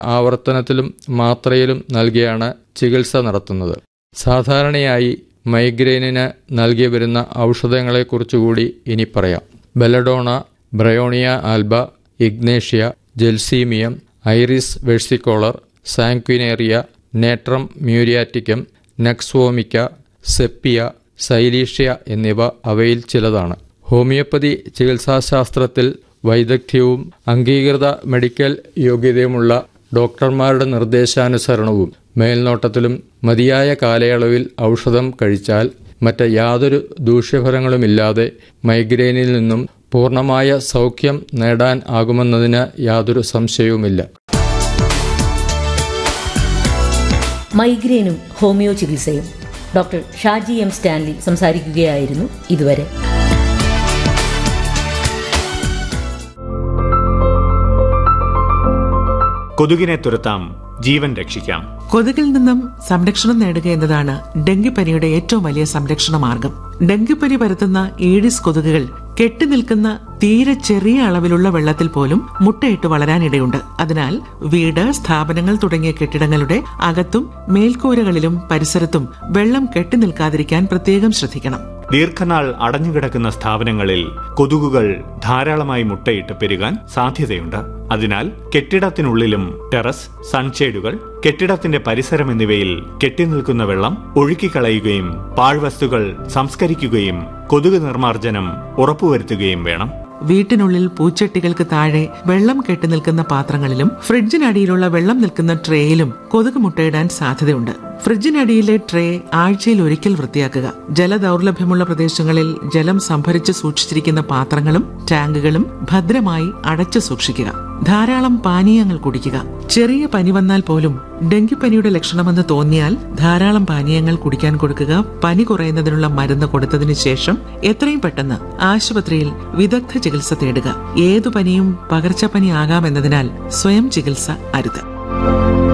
ആവർത്തനത്തിലും മാത്രയിലും നൽകിയാണ് ചികിത്സ നടത്തുന്നത് സാധാരണയായി മൈഗ്രെയിനിന് നൽകി വരുന്ന ഔഷധങ്ങളെക്കുറിച്ചുകൂടി ഇനി പറയാം belladonna bryonia alba ignatia gelsemium iris versicolor sanguinaria natrum muriaticum nux vomica sepia silicea എന്നിവ അവയിൽ ചിലതാണ് ഹോമിയോപ്പതി ചികിത്സാശാസ്ത്രത്തിൽ വൈദഗ്ധ്യവും അംഗീകൃത മെഡിക്കൽ യോഗ്യതയുമുള്ള ഡോക്ടർമാരുടെ നിർദ്ദേശാനുസരണവും മേൽനോട്ടത്തിലും മതിയായ കാലയളവിൽ ഔഷധം കഴിച്ചാൽ മറ്റ് യാതൊരു ദൂഷ്യഫലങ്ങളുമില്ലാതെ മൈഗ്രെയിനിൽ നിന്നും പൂർണ്ണമായ സൗഖ്യം നേടാൻ ആകുമെന്നതിന് യാതൊരു സംശയവുമില്ല മൈഗ്രെയിനും ഹോമിയോ ചികിത്സയും ഡോക്ടർ ഷാജി എം സ്റ്റാൻലി സംസാരിക്കുകയായിരുന്നു ഇതുവരെ കൊതുകിനെ തുരത്താം ജീവൻ രക്ഷിക്കാം കൊതുകിൽ നിന്നും സംരക്ഷണം നേടുക എന്നതാണ് ഡെങ്കിപ്പനിയുടെ ഏറ്റവും വലിയ സംരക്ഷണ മാർഗം ഡെങ്കിപ്പനി പരത്തുന്ന ഏഡിസ് കൊതുകുകൾ കെട്ടിനിൽക്കുന്ന തീരെ ചെറിയ അളവിലുള്ള വെള്ളത്തിൽ പോലും മുട്ടയിട്ട് വളരാനിടയുണ്ട് അതിനാൽ വീട് സ്ഥാപനങ്ങൾ തുടങ്ങിയ കെട്ടിടങ്ങളുടെ അകത്തും മേൽക്കൂരകളിലും പരിസരത്തും വെള്ളം കെട്ടിനിൽക്കാതിരിക്കാൻ പ്രത്യേകം ശ്രദ്ധിക്കണം ദീർഘനാൾ അടഞ്ഞുകിടക്കുന്ന സ്ഥാപനങ്ങളിൽ കൊതുകുകൾ ധാരാളമായി മുട്ടയിട്ട് പെരുകാൻ സാധ്യതയുണ്ട് അതിനാൽ കെട്ടിടത്തിനുള്ളിലും ടെറസ് സൺഷെയ്ഡുകൾ കെട്ടിടത്തിന്റെ പരിസരം എന്നിവയിൽ കെട്ടിനിൽക്കുന്ന വെള്ളം ഒഴുക്കിക്കളയുകയും പാഴ്വസ്തുക്കൾ സംസ്കരിക്കുകയും കൊതുക് നിർമ്മാർജ്ജനം ഉറപ്പുവരുത്തുകയും വേണം വീട്ടിനുള്ളിൽ പൂച്ചട്ടികൾക്ക് താഴെ വെള്ളം കെട്ടിനിൽക്കുന്ന പാത്രങ്ങളിലും ഫ്രിഡ്ജിനടിയിലുള്ള വെള്ളം നിൽക്കുന്ന ട്രേയിലും കൊതുക് മുട്ടയിടാൻ സാധ്യതയുണ്ട് ഫ്രിഡ്ജിനടിയിലെ ട്രേ ആഴ്ചയിൽ ഒരിക്കൽ വൃത്തിയാക്കുക ജലദൗർലഭ്യമുള്ള പ്രദേശങ്ങളിൽ ജലം സംഭരിച്ച് സൂക്ഷിച്ചിരിക്കുന്ന പാത്രങ്ങളും ടാങ്കുകളും ഭദ്രമായി അടച്ചു സൂക്ഷിക്കുക ധാരാളം പാനീയങ്ങൾ കുടിക്കുക ചെറിയ പനി വന്നാൽ പോലും ഡെങ്കിപ്പനിയുടെ ലക്ഷണമെന്ന് തോന്നിയാൽ ധാരാളം പാനീയങ്ങൾ കുടിക്കാൻ കൊടുക്കുക പനി കുറയുന്നതിനുള്ള മരുന്ന് കൊടുത്തതിനു ശേഷം എത്രയും പെട്ടെന്ന് ആശുപത്രിയിൽ വിദഗ്ധ ചികിത്സ തേടുക ഏതു പനിയും പകർച്ചപ്പനി ആകാമെന്നതിനാൽ സ്വയം ചികിത്സ അരുത്